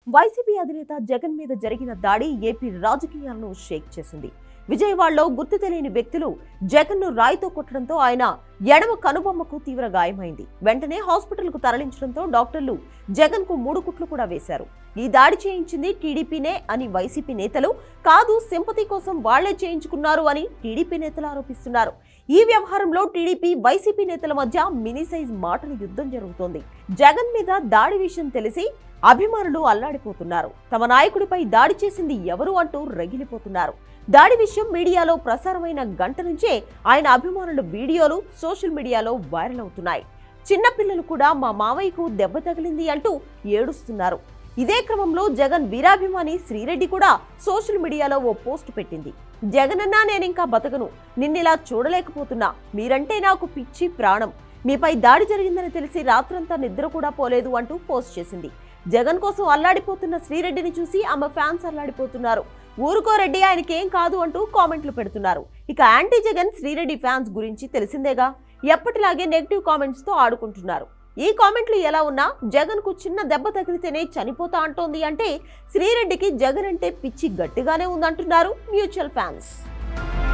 YCP అధినేత జగన్ మీద జరిగిన దాడి ఏపీ రాజకీయాలను షేక్ చేసింది విజయవాడలో గుర్తు తెలియని వ్యక్తులు జగన్ను రాయితో కొట్టడంతో ఆయన ఎడమ కనుబొమ్మకు తీవ్ర గాయమైంది వెంటనే హాస్పిటల్కు తరలించడంతో డాక్టర్లు జగన్కు మూడు కుట్లు కూడా వేశారు ఈ దాడి చేయించింది టీడీపీనే అని వైసీపీ నేతలు కాదు సింపతి కోసం వాళ్లే చేయించుకున్నారు అని టీడీపీ నేతలు ఆరోపిస్తున్నారు ఈ వ్యవహారంలో టీడీపీ వైసీపీ నేతల మధ్య మినీ సైజ్ మాటల యుద్ధం జరుగుతోంది జగన్ మీద దాడి విషయం తెలిసి అభిమానులు అల్లాడిపోతున్నారు తమ నాయకుడిపై దాడి చేసింది ఎవరు అంటూ రగిలిపోతున్నారు దాడి విషయం మీడియాలో ప్రసారమైన గంట నుంచే ఆయన అభిమానుల వీడియోలు సోషల్ మీడియాలో వైరల్ అవుతున్నాయి చిన్నపిల్లలు కూడా మా మావయ్యకు దెబ్బ తగిలింది అంటూ ఏడుస్తున్నారు ఇదే క్రమంలో జగన్ వీరాభిమాని శ్రీరెడ్డి కూడా సోషల్ మీడియాలో ఓ పోస్ట్ పెట్టింది జగనన్నా నేనింకా బతకను నిన్నిలా చూడలేకపోతున్నా మీరంటే నాకు పిచ్చి ప్రాణం మీపై దాడి జరిగిందని తెలిసి రాత్రంతా నిద్ర కూడా పోలేదు అంటూ పోస్ట్ చేసింది జగన్ కోసం అల్లాడిపోతున్న శ్రీరెడ్డిని చూసి ఆమె ఫ్యాన్స్ అల్లాడిపోతున్నారు ఊరుకో రెడ్డి ఆయనకేం కాదు అంటూ కామెంట్లు పెడుతున్నారు ఇక యాంటీ జగన్ శ్రీరెడ్డి ఫ్యాన్స్ గురించి తెలిసిందేగా ఎప్పటిలాగే నెగిటివ్ కామెంట్స్ తో ఆడుకుంటున్నారు ఈ కామెంట్లు ఎలా ఉన్నా జగన్ కు చిన్న దెబ్బ తగిలితేనే చనిపోతా అంటోంది అంటే శ్రీరెడ్డికి జగన్ అంటే పిచ్చి గట్టిగానే ఉందంటున్నారు మ్యూచువల్ ఫ్యాన్స్